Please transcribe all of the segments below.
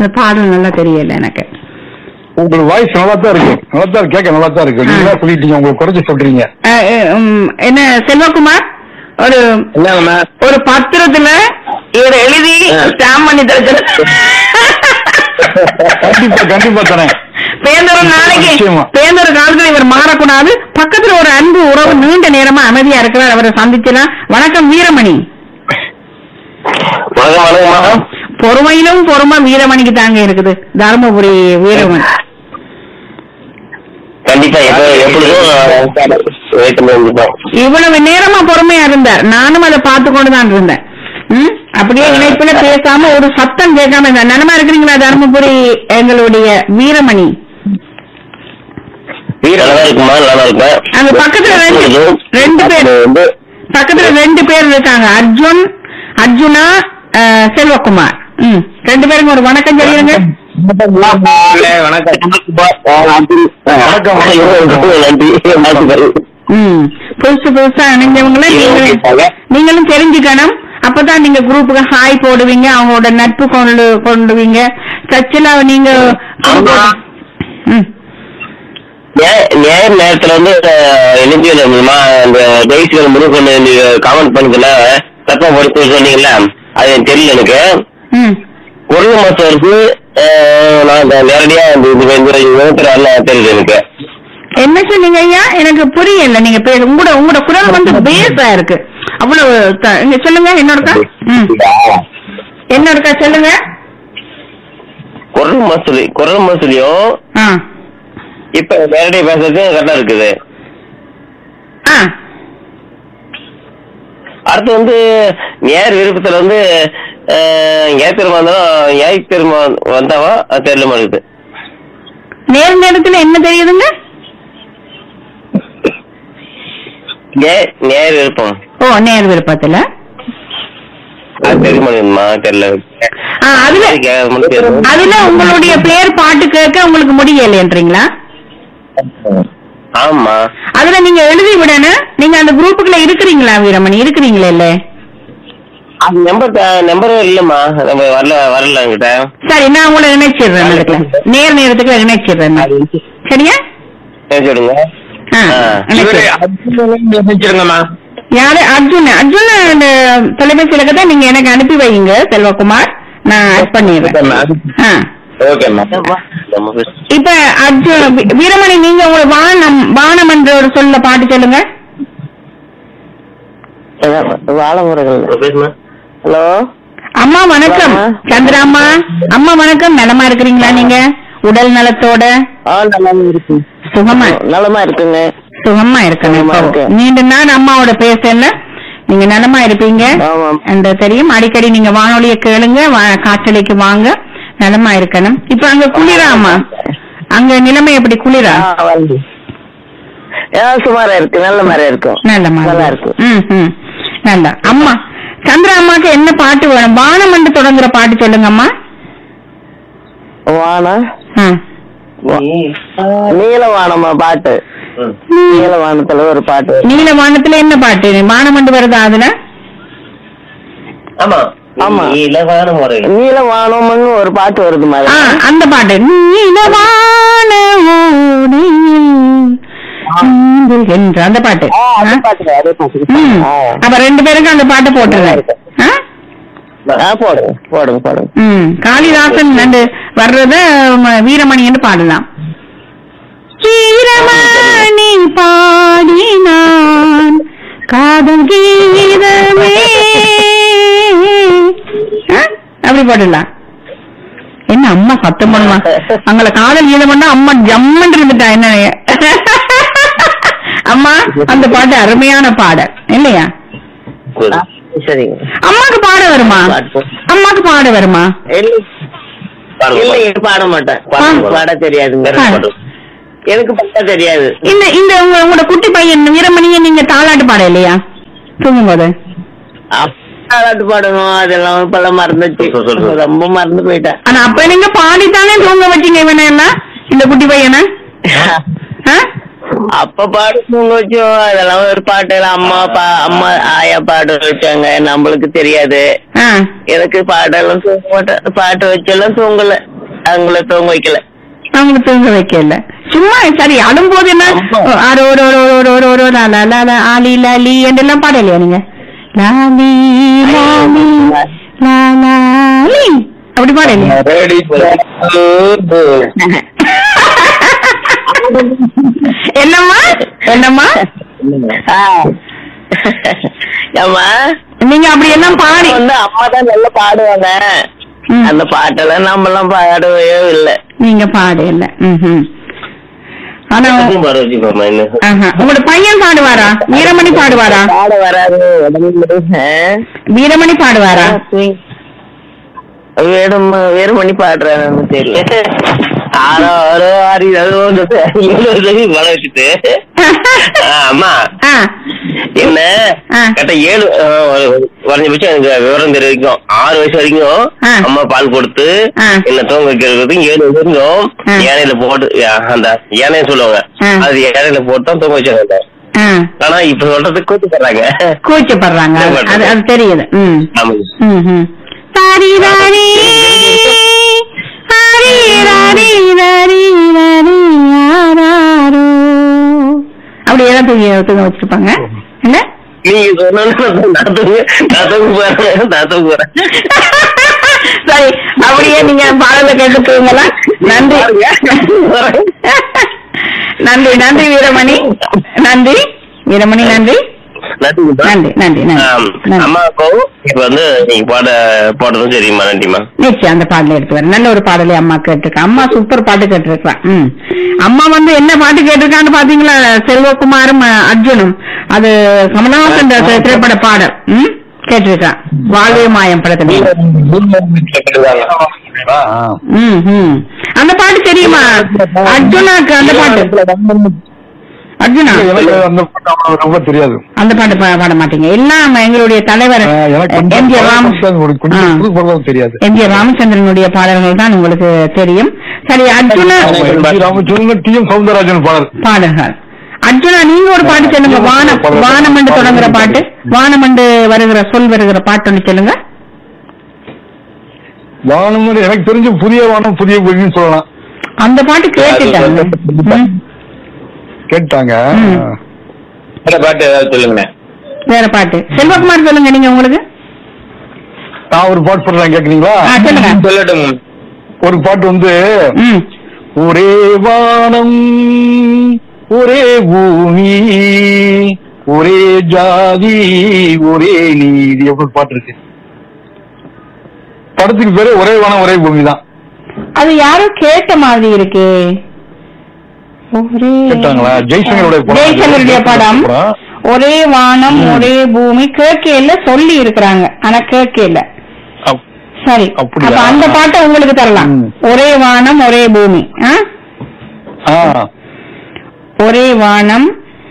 அந்த பாடல் நல்லா தெரியல எனக்கு உங்களுக்கு வாய்ஸ் நல்லா தான் இருக்கு நல்லா தான் இருக்கு கேட்க நல்லா தான் இருக்கு நீங்க தான் சொல்லிட்டீங்க உங்களுக்கு குறைச்சு சொல்றீங்க அஹ், அஹ், உம், என்ன செல்வகுமார் ஒரு என்னங்கம்மா ஒரு பத்திரத்துல இவர் எழுதி ஸ்டாம்ப் பண்ணி தர கண்டிப்பா கண்டிப்பா தரேன் பேந்தர் நாளைக்கு நிச்சயமா. பேந்தர் காலத்துல இவர் மாறக்கூடாது பக்கத்துல ஒரு அன்பு உறவு நீண்ட நேரமா அமைதியா இருக்கிறார் அவரை சந்திச்சலாம் வணக்கம் வீரமணி வணக்கம் வணக்கம்மா பொறுமையிலும் பொறுமை வீரமணிக்கு தாங்க இருக்குது தருமபுரி வீரமணி கண்டிப்பா எப்ப எப்பொழுதும் வெயிட் பண்ணிருந்தோம் இவ்வளவு நேரமா பொறுமையா இருந்தார் நானும் அதை பார்த்து கொண்டுதான் இருந்தேன் ம்? அப்படியே இணைப்புல பேசாம ஒரு சத்தம் கேட்காம இருந்தார் நலமா இருக்கிறீங்களா தருமபுரி எங்களுடைய வீரமணி வீர நல்லா இருக்குமா நல்லா இருக்கேன் அங்க பக்கத்துல ரெண்டு ரெண்டு பேர் வந்து பக்கத்துல ரெண்டு பேர் இருக்காங்க அர்ஜுன் அர்ஜுனா அஹ், செல்வகுமார் ம் ரெண்டு பேருக்கும் ஒரு வணக்கம் சொல்லிருங்க வணக்கம் நன்றி வாழ்த்துக்கள் ம் புதுசு புதுசா இணைஞ்சவங்கள நீங்களும் நீங்களும் தெரிஞ்சுக்கணும் அப்பதான் நீங்க குரூப்புக்கு ஹாய் போடுவீங்க அவங்களோட நட்பு கொண்டு கொண்டுவீங்க சர்ச்சில் நீங்க ம் நே- நேர நேரத்துல வந்து எழுந்தியில் மூலமா அந்த ஜெயிச்சுகள் முருகன் நீங்க காமெண்ட் பண்ணதுல தப்பா படிச்சு சொன்னீங்கல்ல அது எனக்கு தெரியல எனக்கு ம் ஒரு மாசம் இருக்கு அஹ், நான் இந்த நேரடியா இந்த இது இந்த விவரத்துல எல்லாம் தெரியுது எனக்கு என்ன சொன்னீங்க ஐயா எனக்கு புரியல நீங்க பேர் உங்களோட உங்களோட குரல் வந்து பேஸா இருக்கு அவ்வளவு த- இங்க சொல்லுங்க என்னோடக்கா ம் என்னோடக்கா சொல்லுங்க குரல் மசூலி குரல் மசூலியும் ஆ இப்ப நேரடியா பேசுறது கரெக்டா இருக்குது ஆ அடுத்து வந்து நேர் விருப்பத்துல வந்து ஏத்திரமா இருந்தாலும் ஏத்திரமா வந்தாவா அது தெரியல மாட்டேங்குது நேர் நேரத்துல என்ன தெரியுதுங்க நே- நேர் விருப்பம் ஓ நேர் விருப்பத்துல அது தெரிய மாட்டேங்குதுமா தெரியல ஆ, அதுல கேட்க முடியாது. அதுல உங்களுடைய பேர் பாட்டு கேட்க உங்களுக்கு முடியலைன்றீங்களா ஆமா அதுல நீங்க எழுதி விடணும் நீங்க அந்த குரூப்புக்குள்ள இருக்கிறீங்களா வீரமணி இருக்கிறீங்களா இல்ல அது நம்பர் நம்பர் இல்லம்மா நம்ம வரல வரல என்கிட்ட சரி நான் உங்களை இணைச்சிடுறேன் அதுக்குள்ள நேர் நேரத்துக்கு இணைச்சிடுறேன் நான். சரியா சரி சொல்லுங்க ஆ, இணைச்சிடுறேன். நினைச்சிருங்கம்மா யாரு அர்ஜுன் அர்ஜுன் அந்த தொலைபேசி இலக்கத்தை நீங்க எனக்கு அனுப்பி வைங்க செல்வகுமார் நான் ஆட் பண்ணிடுறேன் ஆ. ஓகேம்மா இப்ப அர்ஜுன் வீ- வீரமணி நீங்க உங்க வானம் வானம் என்ற ஒரு சொல்ல பாட்டு சொல்லுங்க வாழமுறைகள் பேசுமா ஹலோ அம்மா வணக்கம் சந்திராம்மா அம்மா வணக்கம் நலமா இருக்கிறீங்களா நீங்க உடல் நலத்தோட ஆ நல்லா இருக்கு சுகமா நலமா இருக்குங்க சுகமா இருக்கணும் நலமா இப்போ இருக்கேன். நீண்ட நாள் அம்மாவோட பேசல நீங்க நலமா இருப்பீங்க ஆமாம். அந்த தெரியும் அடிக்கடி நீங்க வானொலியை கேளுங்க வா- காற்றலைக்கு வாங்க நலமா இருக்கணும் இப்ப அங்க குளிராமா அங்க நிலைமை எப்படி குளிரா ஆ, வந்து. ஆ, சுமாரா இருக்கு நல்ல மாதிரி இருக்கும் நல்ல நல்லா இருக்கு ம் ம் நல்லா அம்மா சந்திரா அம்மாக்கு என்ன பாட்டு வேணும் வானம் என்று தொடங்குற பாட்டு சொல்லுங்க அம்மா வானம் ம். நீலவானமா பாட்டு நீலவானத்துல ஒரு பாட்டு வரும். நீல வானத்துல என்ன பாட்டு வானம் என்று வருதா அதுல ஆமா ஆமா. இலவான முறைகள் நீலவானம்னு ஒரு பாட்டு வருது ஆ, மாதிரி அந்த பாட்டு நீலவான ஓடையில் நீந்துகின்ற அந்த பாட்டு ஆ, அதே ஆ? பாட்டு அதே பாட்டு ம். ஆ. அப்ப ரெண்டு பேருக்கும் அந்த பாட்டு போட்டுருங்க ஆ? ஆ, போடுங்க போடுங்க போடுங்க ம் காளிதாசன் அந்த வர்றத ம, வீரமணின்னு பாடலாம் வீரமணி பாடினான் காதல் கீதமே ஆ? அப்படி பாடலாம் என்ன அம்மா சத்தம் பண்ணுமா அங்கள காதல் கீதம் பண்ணா அம்மா ஜம்மன் இருந்துட்டா என்ன அம்மா அந்த பாட்டு அருமையான பாடல் இல்லையா சரிங்க அம்மாக்கு பாட வருமா பாட்டு போ. அம்மாக்கு பாட வருமா இல்லை பாருங்க. இல்லைங்க, பாட மாட்டேன் பாருங்க. பாட தெரியாதுங்க ஆ. எனக்கு பாட தெரியாது இந்த இந்த உங்க உங்களோட குட்டி பையன் வீரமணியை நீங்க தாலாட்டு பாட இல்லையா தூங்கும் போது பாட்டு பாடணும் அதெல்லாம் இப்பெல்லாம் மறந்துச்சு சொல்லு, சொல்லு. ரொம்ப மறந்து போயிட்டேன் ஆனா அப்ப நீங்க பாடித்தானே தூங்க வச்சீங்க இவனை எல்லாம் இந்த குட்டி பையனை ஆ? அப்ப பாடு தூங்க வச்சோம் அதெல்லாம் ஒரு பாட்டு எல்லாம் அம்மா பா அம்மா ஆயா பாட வச்சாங்க நம்மளுக்கு தெரியாது ஆ. எனக்கு பாடெல்லாம் தூங்க மாட்டேன் பாட்டு வச்செல்லாம் தூங்கல அவங்கள தூங்க வைக்கல அவங்க தூங்க வைக்கல சும்மா சரி அழும்போது என்ன ஆமா. ஆரோ ஒரு ஒரு ஒரு ஒரு ஒரு லா லா லா லா ஆலி லாலி என்றெல்லாம் பாடலையா நீங்க லாலி லாலி லா லாலி அப்படி பாடலையா ரெடி என்னம்மா என்னம்மா ஆ. ஏம்மா நீங்க அப்படி எல்லாம் பாடி வந்து அம்மா தான் நல்லா பாடுவாங்க ம். அந்த பாட்டெல்லாம் நம்ம எல்லாம் பாடவே இல்லை நீங்க பாடல ம்ஹும். ஆனா பார்வதி மாமா என்ன ஆஹா. உங்களோட பையன் பாடுவாரா வீரமணி பாடுவாரா பாட வராது உடம்புல ஆ? வீரமணி பாடுவாரா வேடம் வேறு பண்ணி பாடுறான்னு தெரியல ஆரோ ஆரோ ஆரி அது மழை வச்சுட்டு ஆ, அம்மா ஆ. என்ன ஆ. கரெக்டா ஏழு ஆ, ஒரு- குறைஞ்சபட்சம் எனக்கு விவரம் தெரிவிக்கும் ஆறு வயசு வரைக்கும் ஆ. அம்மா பால் கொடுத்து ஆ. என்ன தூங்க வைக்கிறது ஏழு வயசு வரைக்கும் ஆ. யானையில போட்டு ஆ, அந்த யானைன்னு சொல்லுவாங்க ஆ. அது யானையில போட்டு தான் தூங்க வச்சாங்க ஆ. ஆனா இப்ப சொல்றதுக்கு கூத்துப்படுறாங்க கூச்சப்படுறாங்க அது- அது அது தெரியுது ம் ஆமாங்க ம்ஹும். சாரி ராரி சாரி ராரி ராரி ராரி யாராரோ. அப்படி எல்லாம் தூங்கி தூங்க வச்சிருப்பாங்க இல்ல நீங்க சொன்னா நான் தூங்க நான் தூங்க போறேன் நான் தூங்க போறேன் சரி அப்படியே நீங்க பாடல கேட்டு தூங்கலாம் நன்றி நன்றி நன்றி வீரமணி நன்றி வீரமணி நன்றி நன்றிங்கப்பா. நன்றி நன்றி ஆம். நன்றி நன்றி அம்மாவுக்கும் இப்ப வந்து நீங்க பாட பாடுறதும் சரிம்மா நன்றிம்மா நிச்சயம் அந்த பாடலை எடுத்து வரேன் நல்ல ஒரு பாடலை அம்மா கேட்டிருக்கா அம்மா சூப்பர் பாட்டு கேட்டிருக்கா ம் அம்மா வந்து என்ன பாட்டு கேட்டிருக்கான்னு பாத்தீங்களா செல்வகுமாரும் அஹ், அர்ஜுனும் அது கமலஹாசன் தி- திரைப்பட பாடல் ம் கேட்டிருக்கா வாழ்வே மாயம் படத்துல ஆ. ம் ம் அந்த பாட்டு தெரியுமா அர்ஜுனாக்கு அந்த பாட்டு அர்ஜுனா எனக்கு அந்த பாட்டு அவ்வளவு ரொம்ப தெரியாது அந்த பாட்டு பா- பாட மாட்டீங்க எல்லாம் எங்களுடைய தலைவர் ஆ, எனக்கு கொஞ்சம் எம்ஜிஆர் ராம ஒரு கொஞ்சம் புது படம் தெரியாது எம்ஜிஆர் ராமச்சந்திரனுடைய பாடல்கள் தான் உங்களுக்கு தெரியும் சரி அர்ஜுனா ராமச்சந்திரன் டி எம் சவுந்தரராஜன் பாடல் பாடல்கள் அர்ஜுனா நீங்க ஒரு பாட்டு சொல்லுங்க வானம் வானமண்டு தொடங்குற பாட்டு வானமண்டு வருகிற சொல் வருகிற பாட்டு ஒண்ணு சொல்லுங்க வானம் வந்து எனக்கு தெரிஞ்சு புதிய வானம் புதிய பூமின்னு சொல்லலாம் அந்த பாட்டு கேட்டுட்டாங்க ம், கேட்டாங்க ம். வேற பாட்டு ஏதாவது சொல்லுங்களேன் வேற பாட்டு செல்வகுமார் சொல்லுங்க நீங்க உங்களுக்கு நான் ஒரு பாட்டு சொல்றேன் கேக்குறீங்களா ஆ, சொல்லுங்க சொல்லட்டும் ஒரு பாட்டு வந்து ம் ஒரே வானம் ஒரே பூமி ஒரே ஜாதி ஒரே நீதி எப்படி ஒரு பாட்டு இருக்கு படத்துக்கு பேரு ஒரே வானம் ஒரே பூமி தான் அது யாரோ கேட்ட மாதிரி இருக்கு ஒரே கேட்டாங்களா ஜெய்சங்கருடைய படம் ஜெய்சங்கருடைய படம் படம். ஒரே வானம் ஒரே பூமி கேட்கல சொல்லி இருக்கிறாங்க ஆனா கேட்கல அப்- சரி அப்படியா? அப்ப அந்த பாட்டை உங்களுக்கு தரலாம் ம். ஒரே வானம் ஒரே பூமி ஆ? ஆ ஒரே வானம்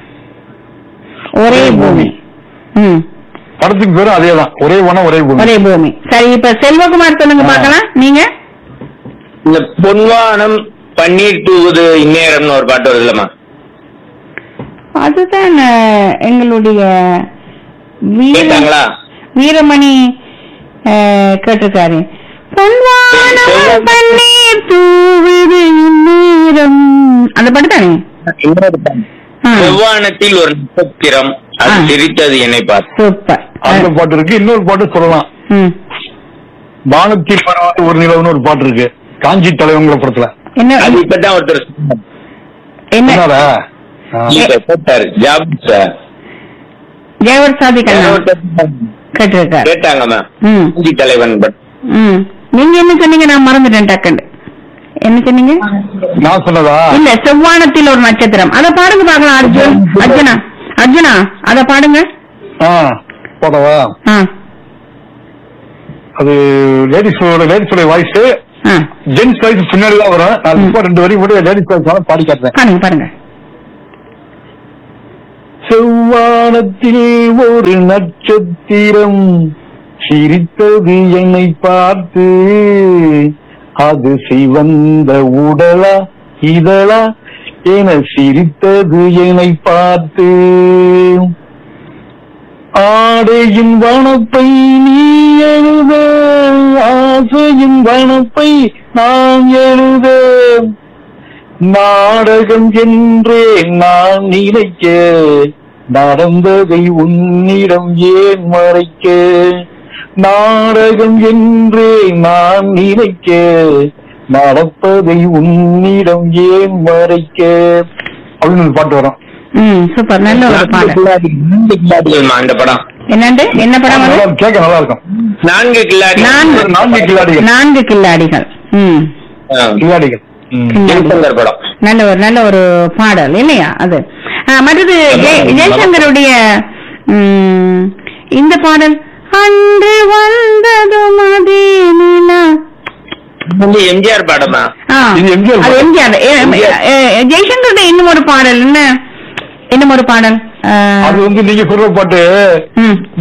ஒரே ஒரே பூமி ம் படத்துக்கு பேரும் அதேதான் ஒரே வானம் ஒரே பூமி ஒரே பூமி சரி இப்ப செல்வகுமார் சொல்லுங்க ஆ. பார்க்கலாம் நீங்க இந்த பொன்வானம் பன்னீர் தூவுது இந்நேரம்னு ஒரு பாட்டு வருது இல்லம்மா அதுதான் அஹ், எங்களுடைய வீர கேட்டாங்களா வீரமணி அஹ், கேட்டிருக்காரு பொன்வானம் பன்னீர் தூவுது இந்நேரம் அந்த பாட்டு தானே ஆ, செவ்வானத்தில் ஒரு நட்சத்திரம் அது ஆ. சிரித்தது என்னை பார்த்து சூப்பர் அந்த பாட்டு இருக்கு இன்னொரு பாட்டு சொல்லலாம் ம். வானத்தில் பரவாயில்ல ஒரு நிலவுன்னு ஒரு பாட்டு இருக்கு காஞ்சி தலைவங்கிற படத்துல என்ன அது இப்பதான் ஒருத்தர் சொன்னார். என்ன என்னடா ஆ. இப்ப போட்டாரு ஜாப் சார் ஜெயவர் சாதிக் அண்ணா ஒருத்தர் சொன்னார். கேட்டிருக்காரு கேட்டாங்க மேம் ம் காஞ்சி தலைவன் பட் ம் நீங்க என்ன சொன்னீங்க நான் மறந்துட்டேன் டக்குன்னு என்ன சொன்னீங்க நான் சொன்னதா இல்ல செவ்வானத்தில் ஒரு நட்சத்திரம் அத பாடுங்க பாக்கலாம் அர்ஜுன் அர்ஜுனா அர்ஜுனா அத பாடுங்க ஆ போடவா ஆ அது லேடிஸோட லேடிஸோட வாய்ஸ் ஆ ஜென்ஸ் வாய்ஸ் பின்னாடி தான் வரும் நான் இப்போ ரெண்டு வரி மட்டும் லேடிஸ் வாய்ஸ் பாடி காட்டுறேன் பாருங்க பாருங்க செவ்வானத்தில் ஒரு நட்சத்திரம் சிரித்தது என்னை பார்த்து அது சிவந்த உடலா இதழா என சிரித்தது என்னை பார்த்து ஆடையின் வனப்பை நீ எழுத ஆசையின் வனப்பை நான் எழுத நாடகம் என்றே நான் நினைக்க நடந்ததை உன்னிடம் ஏன் மறைக்க நாடகம் என்றே நான் நினைக்க நடப்பதை உன்னிடம் ஏன் மறைக்க அப்படின்னு ஒரு பாட்டு வரும் ம் சூப்பர் நல்ல ஒரு பாடல் நான்கு கில்லாடிகள்மா இந்த படம் என்னண்டு என்ன படம் நல்லா அது இருக்கும், கேட்க நல்லா இருக்கும் நான்கு கில்லாடி நான்கு நான்கு கில்லாடிகள் நான்கு கில்லாடிகள் ம் கில்லாடிகள் ம். ஜெயசங்கர் படம் நல்ல ஒரு நல்ல ஒரு பாடல் இல்லையா அது ஆ, மற்றது ஜெய- ஜெயசங்கருடைய ம், இந்த பாடல் அன்று வந்ததும் அதே நிலா வந்து எம்ஜிஆர் படமா ஆ, இது எம்ஜிஆர் அது பாடல். எம்ஜிஆர் ஏ- ஏ- ஜெயசங்கருடைய இன்னும் ஒரு பாடல் என்ன இன்னும் ஒரு பாடல் ஆ, அது வந்து நீங்க சொல்ற பாட்டு ம்